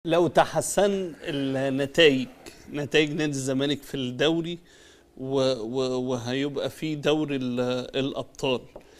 لو تحسن النتائج نتائج نادي الزمالك في الدوري و و وهيبقى في دوري ال- الابطال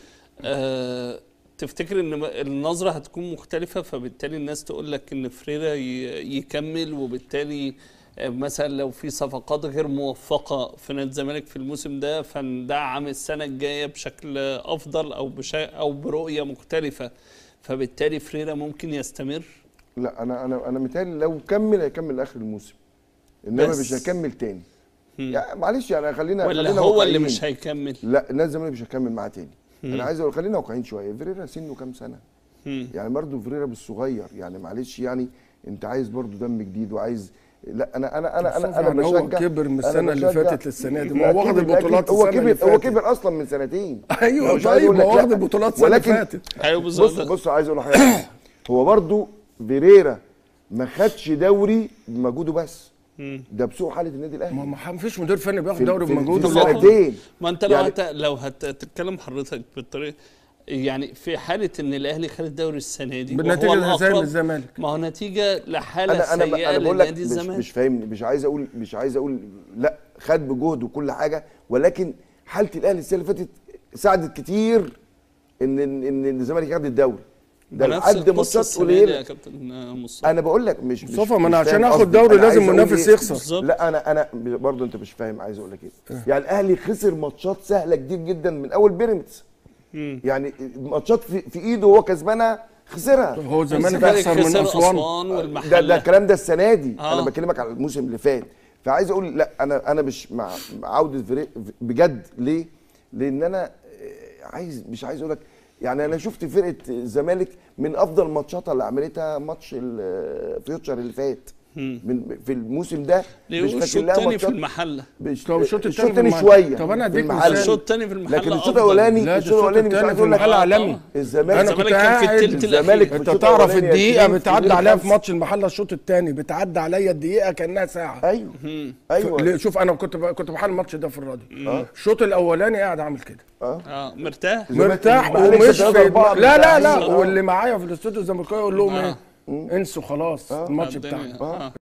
أه تفتكر ان النظره هتكون مختلفه فبالتالي الناس تقول لك ان فريرا ي- يكمل وبالتالي آه، مثلا لو في صفقات غير موفقه في نادي الزمالك في الموسم ده فندعم السنه الجايه بشكل افضل او بشا او برؤيه مختلفه فبالتالي فريرا ممكن يستمر لا انا انا انا متهيألي لو كمل هيكمل لاخر الموسم انما بس. مش هيكمل تاني مم. يعني معلش يعني خلينا ولا خلينا هو اللي واقعيين. مش هيكمل لا النادي الزمالك مش هيكمل معاه تاني مم. انا عايز اقول خلينا واقعيين شويه فيريرا سنه كام سنه مم. يعني برضه فيريرا بالصغير يعني معلش يعني انت عايز برضه دم جديد وعايز لا انا انا انا انا انا يعني هو بشجع كبر من أنا السنه اللي بشجع- فاتت للسنه دي ما لا هو واخد كبر، لا البطولات كبر. هو السنه اللي كبر هو فاتت كبر اصلا من سنتين ايوه مش عايز طيب أقول ما لك هو لا. واخد البطولات السنه اللي ولكن فاتت ايوه بص بالظبط بص عايز اقول لحضرتك هو برضه فيريرا ما خدش دوري بمجهوده بس مم. ده بسوء حاله النادي ما الاهلي ما فيش مدير فني بياخد في- دوري في- بمجهوده في لوحده. سنتين ما انت لو يعني- هت... لو هتتكلم حضرتك بالطريقه يعني في حاله ان الاهلي خد الدوري السنه دي بالنتيجه وهو اللي زي الأقرب، الزمالك ما هو نتيجه لحاله انا انا سيئه انا بقول لك لنادي مش, الزمالك مش فاهمني مش عايز اقول مش عايز اقول لا خد بجهد وكل حاجه ولكن حاله الاهلي السنه اللي فاتت ساعدت كتير ان ان إن الزمالك ياخد الدوري ده نفس لحد القصة ماتشات السنة دي يا قليله كابتن مصطفى انا بقول لك مش مش مصطفى، ما مش أنا عشان فاهم آخد قصدي. دوري أنا لازم عايز أقول منافس إيه؟ يخسر. بالظبط. لا انا انا برضه انت مش فاهم عايز اقول لك ايه يعني الاهلي خسر ماتشات سهله كتير جدا من اول بيراميدز مم. يعني ماتشات في, في ايده وهو كسبانها خسرها هو الزمالك الزمالك اخسر من خسر اسوان اسوان ده ده والمحله الكلام ده السنه دي آه. انا بكلمك على الموسم اللي فات فعايز اقول لا انا انا مش مع مع عوده فريق بجد ليه؟ لان انا آه، عايز مش عايز اقول لك يعني انا شفت فرقه الزمالك من افضل ماتشاتها اللي عملتها ماتش الفيوتشر اللي فات مم. من في الموسم ده ليه مش الشوط فاكر لها الثاني في ماتشات المحله مش- طب الشوط الشوط التاني الثاني في شويه طب أنا في أديك المحل. مثال. الشوط الثاني في المحله لكن الشوط أفضل. الاولاني لا ده الشوط الشوط الاولاني مش التاني عايز في اقول لك المحل آه، عالمي طبعا. الزمالك أنا الزمالك كنت كان في قاعد التلت الزمالك الاخير في انت الشوط تعرف الأولاني الدقيقه 20 بتعدي في عليها في خمسة. ماتش المحله الشوط الثاني بتعدي عليا الدقيقه كانها ساعه ايوه مم. ايوه ليه؟ شوف انا كنت ب... كنت بحل الماتش ده في الراديو آه. الشوط الاولاني قاعد عامل كده اه اه مرتاح الزمالك مرتاح الزمالك ومش ثلاثة في أربعة لا لا لا مرتاحين. آه. واللي معايا في الاستوديو الزمالكاوي يقول لهم آه. ايه انسوا خلاص الماتش الدنيا- بتاعنا آه.